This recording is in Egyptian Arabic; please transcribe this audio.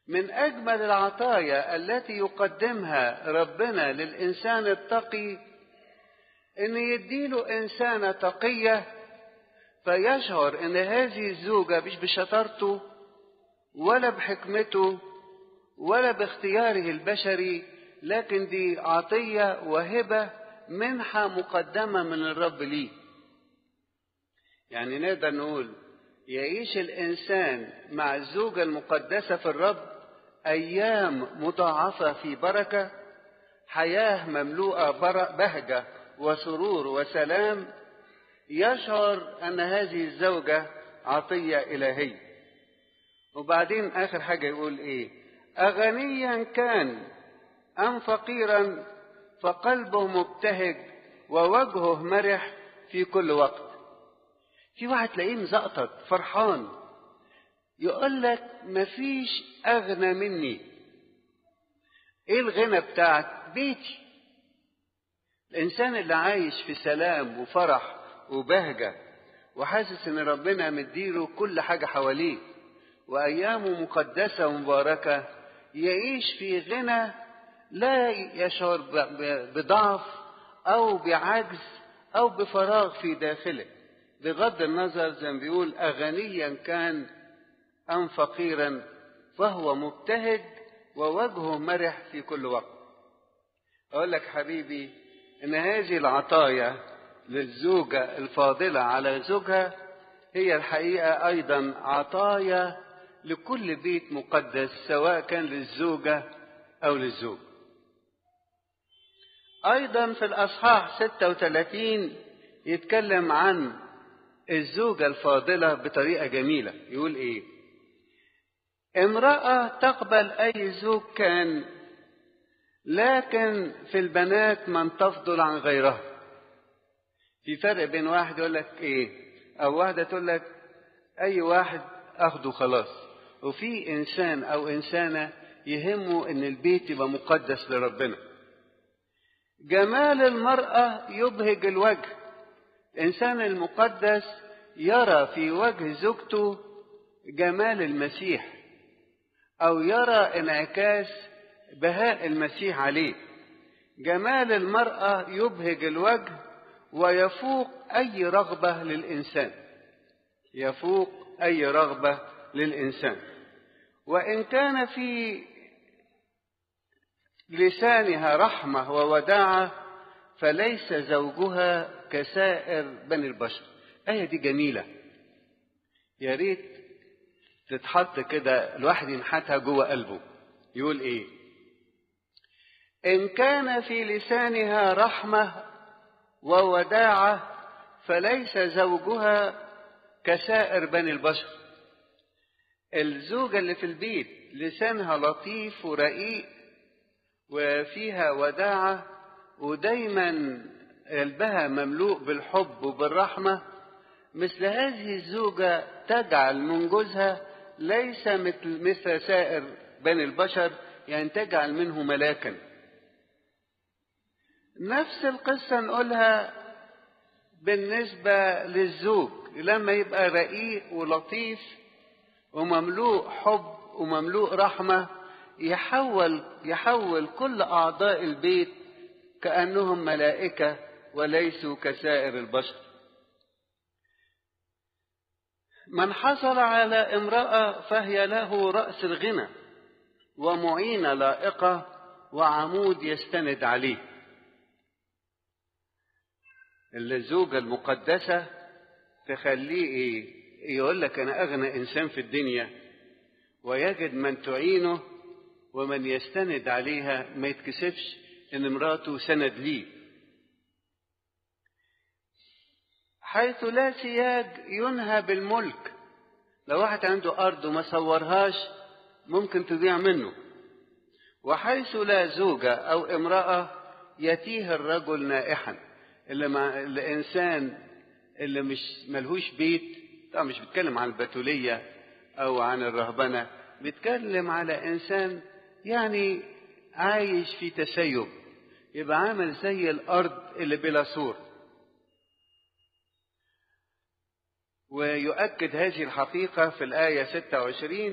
من أجمل العطايا التي يقدمها ربنا للإنسان التقي إن يديله إنسانة تقية فيشعر إن هذه الزوجة مش بشطارته ولا بحكمته ولا باختياره البشري لكن دي عطية وهبة منحة مقدمة من الرب ليه يعني نقدر نقول يعيش الإنسان مع الزوجة المقدسة في الرب أيام مضاعفة في بركة حياة مملوءة بهجة وسرور وسلام يشعر أن هذه الزوجة عطية إلهية وبعدين آخر حاجة يقول إيه أغنيا كان أم فقيرا فقلبه مبتهج ووجهه مرح في كل وقت في واحد تلاقيه مزقطط فرحان يقول لك مفيش أغنى مني إيه الغنى بتاعك بيتي الإنسان اللي عايش في سلام وفرح وبهجة وحاسس إن ربنا مديله كل حاجة حواليه وأيامه مقدسة ومباركة يعيش في غنى لا يشعر بضعف أو بعجز أو بفراغ في داخله بغض النظر زي ما بيقول أغنيا كان أم فقيرا فهو مبتهج ووجهه مرح في كل وقت أقول لك حبيبي إن هذه العطايا للزوجة الفاضلة على زوجها هي الحقيقة أيضا عطايا لكل بيت مقدس سواء كان للزوجة أو للزوج أيضا في الأصحاح 36 يتكلم عن الزوجة الفاضلة بطريقة جميلة يقول إيه امرأة تقبل أي زوج كان لكن في البنات من تفضل عن غيرها في فرق بين واحد يقول لك ايه او واحده تقول لك اي واحد اخده خلاص وفي انسان او انسانه يهمه ان البيت يبقى مقدس لربنا جمال المراه يبهج الوجه الانسان المقدس يرى في وجه زوجته جمال المسيح او يرى انعكاس بهاء المسيح عليه جمال المراه يبهج الوجه ويفوق اي رغبه للانسان يفوق اي رغبه للانسان وان كان في لسانها رحمه ووداعه فليس زوجها كسائر بني البشر الايه دي جميله يا ريت تتحط كده الواحد ينحتها جوه قلبه يقول ايه ان كان في لسانها رحمه ووداعة فليس زوجها كسائر بني البشر الزوجة اللي في البيت لسانها لطيف ورقيق وفيها وداعة ودايما قلبها مملوء بالحب وبالرحمة مثل هذه الزوجة تجعل من جوزها ليس مثل مثل سائر بني البشر يعني تجعل منه ملاكا نفس القصة نقولها بالنسبة للزوج لما يبقى رقيق ولطيف ومملوء حب ومملوء رحمة يحول يحول كل أعضاء البيت كأنهم ملائكة وليسوا كسائر البشر. من حصل على امرأة فهي له رأس الغنى ومعينة لائقة وعمود يستند عليه. الزوجة المقدسة تخليه ايه يقول لك انا اغنى انسان في الدنيا ويجد من تعينه ومن يستند عليها ما يتكسفش ان مراته سند ليه حيث لا سياج ينهى بالملك لو واحد عنده ارض وما صورهاش ممكن تضيع منه وحيث لا زوجة او امرأة يتيه الرجل نائحا اللي مع الانسان اللي مش ملهوش بيت طبعا مش بيتكلم عن البتوليه او عن الرهبنه بيتكلم على انسان يعني عايش في تسيب يبقى عامل زي الارض اللي بلا سور ويؤكد هذه الحقيقه في الايه 26